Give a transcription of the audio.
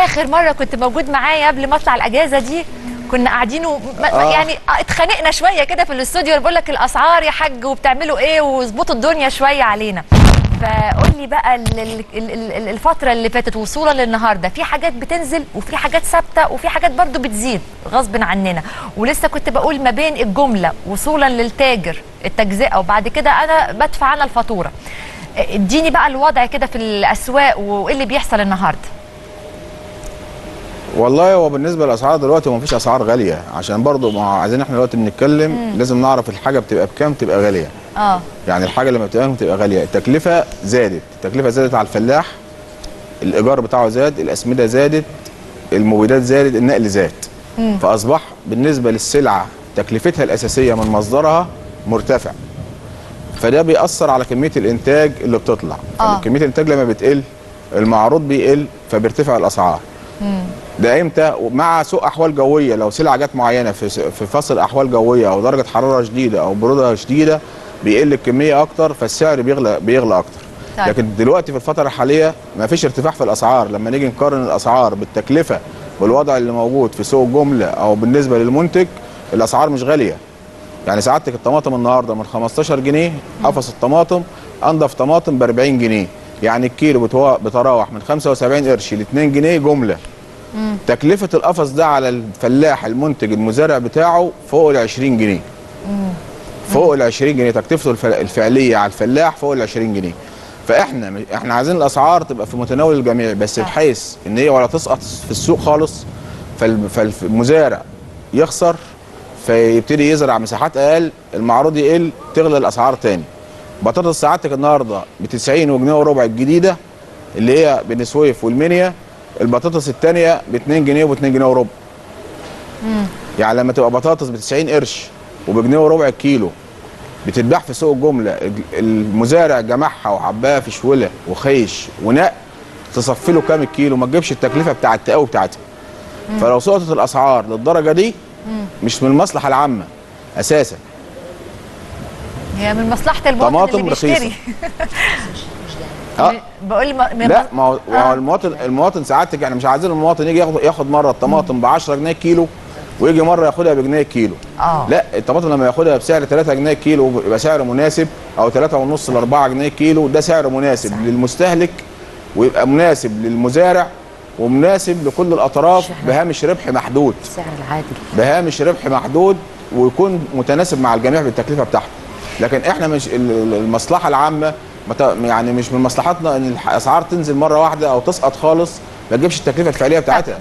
اخر مره كنت موجود معايا قبل ما اطلع الاجازه دي كنا قاعدين و... ما- آه. يعني اتخانقنا شويه كده في الاستوديو اللي بقول لك الاسعار يا حاج وبتعملوا ايه واظبطوا الدنيا شويه علينا فقول لي بقى ال- ال- ال- ال- الفتره اللي فاتت وصولا للنهارده في حاجات بتنزل وفي حاجات ثابته وفي حاجات برضو بتزيد غصب عننا ولسه كنت بقول ما بين الجمله وصولا للتاجر التجزئه وبعد كده انا بدفع انا الفاتوره اديني بقى الوضع كده في الاسواق وايه اللي بيحصل النهارده والله هو بالنسبه للاسعار دلوقتي ما فيش اسعار غاليه عشان برضو ما عايزين احنا دلوقتي بنتكلم لازم نعرف الحاجه بتبقى بكام تبقى غاليه اه يعني الحاجه لما بتبقى بتبقى غاليه التكلفه زادت التكلفه زادت على الفلاح الايجار بتاعه زاد الاسمده زادت المبيدات زادت النقل زاد فاصبح بالنسبه للسلعه تكلفتها الاساسيه من مصدرها مرتفع فده بيأثر على كميه الانتاج اللي بتطلع آه. كميه الانتاج لما بتقل المعروض بيقل فبيرتفع الاسعار ده امتى مع سوء احوال جويه لو سلعه جت معينه في في فصل احوال جويه او درجه حراره شديده او بروده شديده بيقل الكميه اكتر فالسعر بيغلى بيغلى اكتر طيب. لكن دلوقتي في الفتره الحاليه ما فيش ارتفاع في الاسعار لما نيجي نقارن الاسعار بالتكلفه والوضع اللي موجود في سوق الجمله او بالنسبه للمنتج الاسعار مش غاليه يعني سعادتك الطماطم النهارده من 15 جنيه قفص الطماطم انضف طماطم ب 40 جنيه يعني الكيلو بتوا- بتراوح من 75 قرش ل 2 جنيه جمله تكلفه القفص ده على الفلاح المنتج المزارع بتاعه فوق ال 20 جنيه فوق ال 20 جنيه تكلفته الف- الفعليه على الفلاح فوق ال 20 جنيه فاحنا احنا عايزين الاسعار تبقى في متناول الجميع بس بحيث ان هي ولا تسقط في السوق خالص فال- فالمزارع يخسر فيبتدي يزرع مساحات اقل المعروض يقل تغلى الاسعار تاني بطاطس سعادتك النهارده ب 90 وجنيه وربع الجديده اللي هي بن سويف والمنيا البطاطس الثانيه ب 2 جنيه وب 2 جنيه وربع يعني لما تبقى بطاطس ب 90 قرش وبجنيه وربع الكيلو بتتباع في سوق الجمله الج- المزارع جمعها وعباها في شوله وخيش ونق تصفي له كام الكيلو ما تجيبش التكلفه بتاع التقاوي بتاعتها فلو سقطت الاسعار للدرجه دي مش من المصلحه العامه اساسا هي من مصلحه المواطن طماطم اللي رخيصة. بيشتري اه بقول ما من لا ما هو ما هو المواطن المواطن سعادتك يعني مش عايزين المواطن يجي ياخد ياخد مره الطماطم ب 10 جنيه كيلو ويجي مره ياخدها بجنيه كيلو اه لا الطماطم لما ياخدها بسعر 3 جنيه كيلو يبقى سعر مناسب او 3 ونص ل 4 جنيه كيلو ده سعر مناسب للمستهلك ويبقى مناسب للمزارع ومناسب لكل الاطراف بهامش ربح محدود السعر العادل بهامش ربح محدود ويكون متناسب مع الجميع بالتكلفه بتاعته لكن احنا مش ال- ال- المصلحه العامه مت- يعني مش من مصلحتنا ان الاسعار تنزل مره واحده او تسقط خالص ما تجيبش التكلفه الفعليه بتاعتها